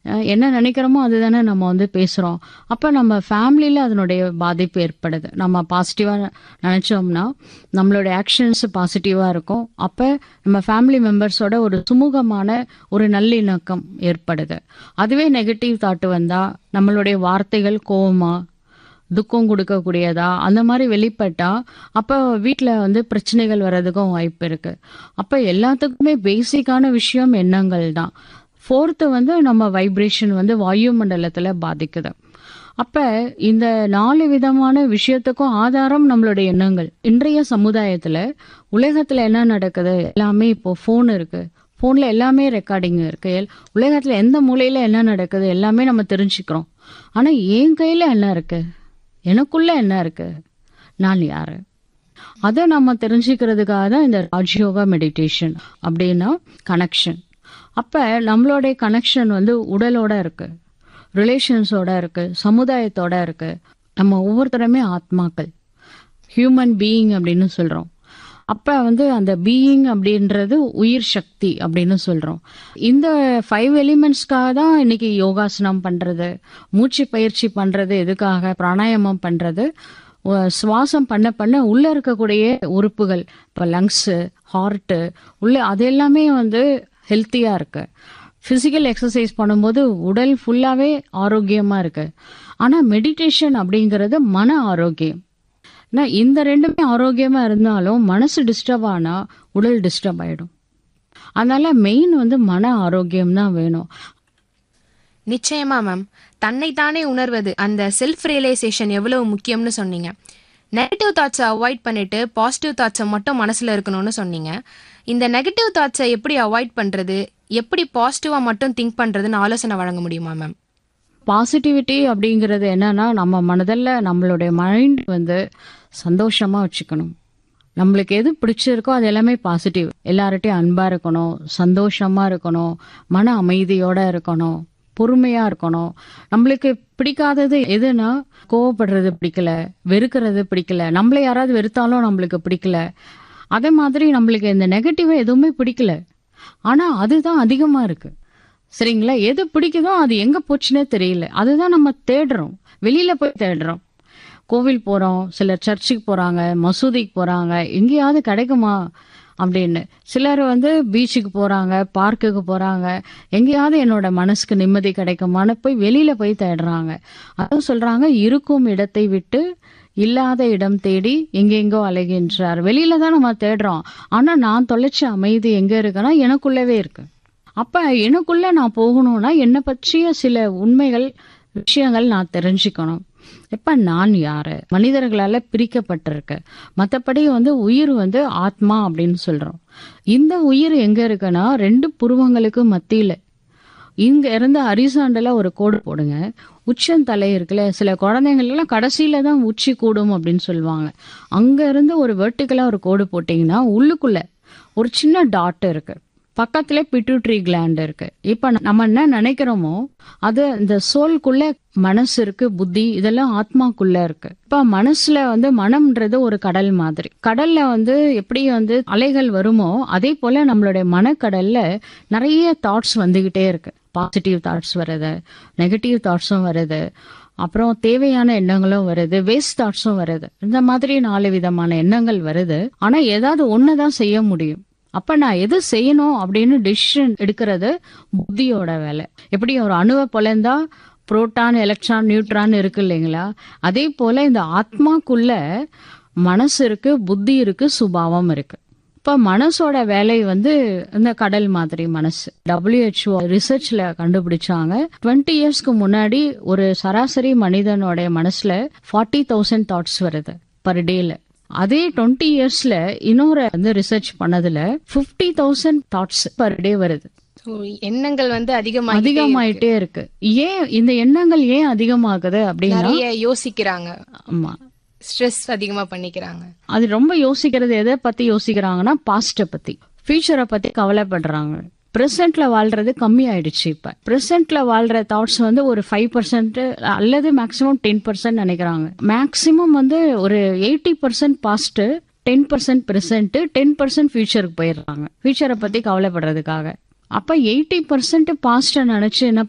அஹ் என்ன நினைக்கிறோமோ அதுதானே நம்ம வந்து பேசுறோம் அப்ப நம்ம ஃபேமிலியில அதனுடைய பாதிப்பு ஏற்படுது நம்ம பாசிட்டிவா நினைச்சோம்னா நம்மளுடைய ஆக்ஷன்ஸ் பாசிட்டிவா இருக்கும் அப்ப நம்ம ஃபேமிலி மெம்பர்ஸோட ஒரு சுமூகமான ஒரு நல்லிணக்கம் ஏற்படுது அதுவே நெகட்டிவ் தாட் வந்தா நம்மளுடைய வார்த்தைகள் கோவமா துக்கம் கொடுக்கக்கூடியதா அந்த மாதிரி வெளிப்பட்டா அப்போ வீட்டில் வந்து பிரச்சனைகள் வர்றதுக்கும் வாய்ப்பு இருக்கு அப்போ எல்லாத்துக்குமே பேசிக்கான விஷயம் எண்ணங்கள் தான் ஃபோர்த்து வந்து நம்ம வைப்ரேஷன் வந்து வாயு மண்டலத்தில் பாதிக்குது அப்ப இந்த நாலு விதமான விஷயத்துக்கும் ஆதாரம் நம்மளுடைய எண்ணங்கள் இன்றைய சமுதாயத்துல உலகத்துல என்ன நடக்குது எல்லாமே இப்போ ஃபோன் இருக்கு ஃபோன்ல எல்லாமே ரெக்கார்டிங் இருக்கு எல்- உலகத்துல எந்த மூலையில என்ன நடக்குது எல்லாமே நம்ம தெரிஞ்சுக்கிறோம் ஆனா என் கையில என்ன இருக்கு எனக்குள்ள என்ன இருக்கு நான் யாரு அதை நம்ம தெரிஞ்சுக்கிறதுக்காக தான் இந்த ராஜயோகா மெடிடேஷன் அப்படின்னா கனெக்ஷன் அப்ப நம்மளுடைய கனெக்ஷன் வந்து உடலோட இருக்கு ரிலேஷன்ஸோட இருக்கு சமுதாயத்தோட இருக்கு நம்ம ஒவ்வொருத்தருமே ஆத்மாக்கள் ஹியூமன் பீயிங் அப்படின்னு சொல்றோம் அப்ப வந்து அந்த பீயிங் அப்படின்றது உயிர் சக்தி அப்படின்னு சொல்றோம் இந்த ஃபைவ் எலிமெண்ட்ஸ்க்காக தான் இன்னைக்கு யோகாசனம் பண்றது மூச்சு பயிற்சி பண்றது எதுக்காக பிராணாயாமம் பண்றது உ- சுவாசம் பண்ண பண்ண உள்ள இருக்கக்கூடிய உறுப்புகள் இப்போ லங்ஸு ஹார்ட்டு உள்ள அது எல்லாமே வந்து ஹெல்த்தியா இருக்கு ஃபிசிக்கல் எக்ஸசைஸ் பண்ணும்போது உடல் ஃபுல்லாவே ஆரோக்கியமா இருக்கு ஆனா மெடிடேஷன் அப்படிங்கிறது மன ஆரோக்கியம் நான் இந்த ரெண்டுமே ஆரோக்கியமா இருந்தாலும் மனசு டிஸ்டர்ப் ஆனா உடல் டிஸ்டர்ப் ஆயிடும் அதனால மெயின் வந்து மன ஆரோக்கியம் தான் வேணும் நிச்சயமா மேம் தன்னைத்தானே உணர்வது அந்த செல்ஃப் ரியலைசேஷன் எவ்வளவு முக்கியம்னு சொன்னீங்க நெகட்டிவ் தாட்ஸை அவாய்ட் பண்ணிட்டு பாசிட்டிவ் தாட்ஸை மட்டும் மனசுல இருக்கணும்னு சொன்னீங்க இந்த நெகட்டிவ் தாட்ஸை எப்படி அவாய்ட் பண்றது எப்படி பாசிட்டிவா மட்டும் திங்க் பண்றதுன்னு ஆலோசனை வழங்க முடியுமா மேம் பாசிட்டிவிட்டி அப்படிங்கிறது என்னன்னா நம்ம மனதில் நம்மளுடைய மைண்ட் வந்து சந்தோஷமா வச்சுக்கணும் நம்மளுக்கு எது பிடிச்சிருக்கோ அது எல்லாமே பாசிட்டிவ் எல்லார்ட்டையும் அன்பா இருக்கணும் சந்தோஷமா இருக்கணும் மன அமைதியோட இருக்கணும் பொறுமையா இருக்கணும் நம்மளுக்கு பிடிக்காதது எதுனா கோவப்படுறது பிடிக்கல வெறுக்கிறது பிடிக்கல நம்மள யாராவது வெறுத்தாலும் நம்மளுக்கு பிடிக்கல அதே மாதிரி நம்மளுக்கு இந்த நெகட்டிவ் எதுவுமே பிடிக்கல ஆனா அதுதான் அதிகமா இருக்கு சரிங்களா எது பிடிக்குதோ அது எங்க போச்சுன்னே தெரியல அதுதான் நம்ம தேடுறோம் வெளியில போய் தேடுறோம் கோவில் போறோம் சிலர் சர்ச்சுக்கு போறாங்க மசூதிக்கு போறாங்க எங்கேயாவது கிடைக்குமா அப்படின்னு சிலர் வந்து பீச்சுக்கு போறாங்க பார்க்குக்கு போறாங்க எங்கேயாவது என்னோட மனசுக்கு நிம்மதி கிடைக்குமான்னு போய் வெளியில போய் தேடுறாங்க அதான் சொல்றாங்க இருக்கும் இடத்தை விட்டு இல்லாத இடம் தேடி எங்கெங்கோ அலைகின்றார் வெளியில தான் நம்ம தேடுறோம் ஆனா நான் தொலைச்ச அமைதி எங்க இருக்குன்னா எனக்குள்ளவே இருக்கு அப்ப எனக்குள்ள நான் போகணும்னா என்னை பற்றிய சில உண்மைகள் விஷயங்கள் நான் தெரிஞ்சுக்கணும் இப்ப நான் யாரு மனிதர்களால பிரிக்கப்பட்டிருக்கு மத்தபடி வந்து உயிர் வந்து ஆத்மா அப்படின்னு சொல்றோம் இந்த உயிர் எங்க இருக்குன்னா ரெண்டு புருவங்களுக்கு மத்தியில இங்க இருந்து அரிசாண்டல ஒரு கோடு போடுங்க உச்சந்தலை இருக்குல்ல சில குழந்தைங்களுக்குலாம் கடைசியில தான் உச்சி கூடும் அப்படின்னு சொல்லுவாங்க அங்க இருந்து ஒரு வெர்டிக்கலா ஒரு கோடு போட்டீங்கன்னா உள்ளுக்குள்ள ஒரு சின்ன டாட் இருக்கு பக்கத்துல பிட்யூட்ரி கிளாண்ட் இருக்கு இப்ப நம்ம என்ன நினைக்கிறோமோ அது இந்த சோல்குள்ள மனசு இருக்கு புத்தி இதெல்லாம் ஆத்மாக்குள்ள இருக்கு இப்ப மனசுல வந்து மனம்ன்றது ஒரு கடல் மாதிரி கடல்ல வந்து எப்படி வந்து அலைகள் வருமோ அதே போல நம்மளுடைய மனக்கடல்ல நிறைய தாட்ஸ் வந்துகிட்டே இருக்கு பாசிட்டிவ் தாட்ஸ் வருது நெகட்டிவ் தாட்ஸும் வருது அப்புறம் தேவையான எண்ணங்களும் வருது வேஸ்ட் தாட்ஸும் வருது இந்த மாதிரி நாலு விதமான எண்ணங்கள் வருது ஆனா ஏதாவது ஒண்ணுதான் செய்ய முடியும் அப்ப நான் எது செய்யணும் அப்படின்னு டிசிஷன் எடுக்கிறது புத்தியோட வேலை எப்படி ஒரு அணுவை பொலந்தா புரோட்டான் எலக்ட்ரான் நியூட்ரான் இருக்கு இல்லைங்களா அதே போல இந்த ஆத்மாக்குள்ள மனசு இருக்கு புத்தி இருக்கு சுபாவம் இருக்கு இப்ப மனசோட வேலை வந்து இந்த கடல் மாதிரி மனசு WHO ரிசர்ச்ல கண்டுபிடிச்சாங்க டுவெண்ட்டி இயர்ஸ்க்கு முன்னாடி ஒரு சராசரி மனிதனோட மனசுல ஃபார்ட்டி தௌசண்ட் தாட்ஸ் வருது பர் டேல அதே டுவெண்ட்டி இயர்ஸ்ல இன்னொரு வந்து ரிசர்ச் பண்ணதுல fifty thousand thoughts per day வருது So, எண்ணங்கள் வந்து அதிகமாக அதிகமாயிட்டே இருக்கு ஏன் இந்த எண்ணங்கள் ஏன் அதிகமாகுது அப்படின்னா நிறைய யோசிக்கிறாங்க ஆமா ஸ்ட்ரெஸ் அதிகமா பண்ணிக்கிறாங்க அது ரொம்ப யோசிக்கிறது எதை பத்தி யோசிக்கிறாங்கன்னா பாஸ்ட பத்தி ஃபியூச்சரை பத்தி கவலைப்படுறாங்க பிரசன்ட்ல வாழ்றது கம்மி ஆயிடுச்சு இப்ப பிரசன்ட்ல வாழ்ற தாட்ஸ் வந்து ஒரு ஃபைவ் பர்சன்ட் அல்லது மேக்சிமம் டென் பர்சன்ட் நினைக்கிறாங்க மேக்சிமம் வந்து ஒரு eighty percent past ten percent present ten percent ஃபியூச்சருக்கு போயிடுறாங்க ஃபியூச்சரை பத்தி கவலைப்படுறதுக்காக அப்ப எயிட்டி பர்சன்ட் பாஸ்ட நினைச்சு என்ன